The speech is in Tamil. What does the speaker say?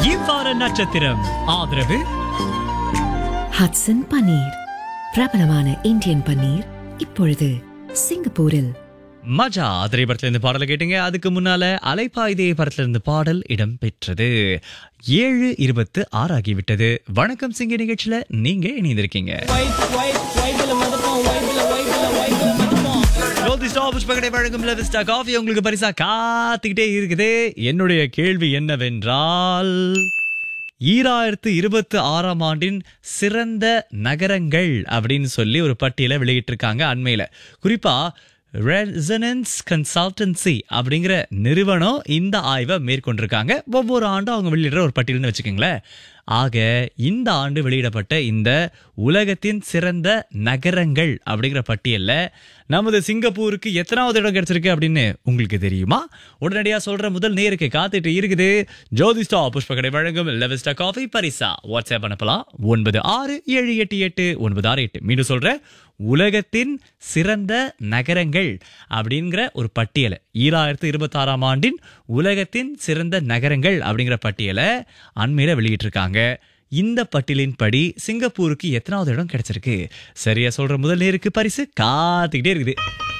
இவ்வார நட்சத்திரம் ஆதரவு ஹட்சன் பன்னீர் பிரபலமான இந்தியன் பன்னீர் இப்பொழுது சிங்கப்பூரில் மஜா திரைப்படத்துல இருந்து பாடலை கேட்டீங்க அதுக்கு முன்னால அலைப்பாய்தே படத்துல இருந்து பாடல் இடம் பெற்றது ஏழு இருபத்து ஆறாகிவிட்டது வணக்கம் சிங்க நிகழ்ச்சியில நீங்க இணைந்திருக்கீங்க ஜோதி ஸ்டாப் புஷ்பகடை வழங்கும் லெவிஸ்டா காஃபி உங்களுக்கு பரிசா காத்துக்கிட்டே இருக்குது என்னுடைய கேள்வி என்னவென்றால் ஈராயிரத்து இருபத்தி ஆறாம் ஆண்டின் சிறந்த நகரங்கள் அப்படின்னு சொல்லி ஒரு பட்டியலை வெளியிட்டிருக்காங்க அண்மையில குறிப்பா ரெசனன்ஸ் கன்சல்டன்சி அப்படிங்கிற நிறுவனம் இந்த ஆய்வை மேற்கொண்டிருக்காங்க ஒவ்வொரு ஆண்டும் அவங்க வெளியிடுற ஒரு பட்டியல்னு வச்சுக்கோங்களேன் ஆக இந்த ஆண்டு வெளியிடப்பட்ட இந்த உலகத்தின் சிறந்த நகரங்கள் அப்படிங்கிற பட்டியல்ல நமது சிங்கப்பூருக்கு எத்தனாவது இடம் கிடைச்சிருக்கு அப்படின்னு உங்களுக்கு தெரியுமா உடனடியா சொல்ற முதல் நேருக்கு காத்துட்டு இருக்குது ஜோதிஸ்டா புஷ்பகடை வழங்கும் லெவஸ்டா காஃபி பரிசா வாட்ஸ்அப் அனுப்பலாம் ஒன்பது ஆறு ஏழு எட்டு எட்டு ஒன்பது ஆறு எட்டு மீண்டும் சொல்றேன் உலகத்தின் சிறந்த நகரங்கள் அப்படிங்கிற ஒரு பட்டியலை ஈராயிரத்து இருபத்தி ஆறாம் ஆண்டின் உலகத்தின் சிறந்த நகரங்கள் அப்படிங்கிற பட்டியலை அண்மையில வெளியிட்டிருக்காங்க இந்த பட்டியலின் படி சிங்கப்பூருக்கு எத்தனாவது இடம் கிடைச்சிருக்கு சரியா சொல்ற முதல் நேருக்கு பரிசு காத்துக்கிட்டே இருக்குது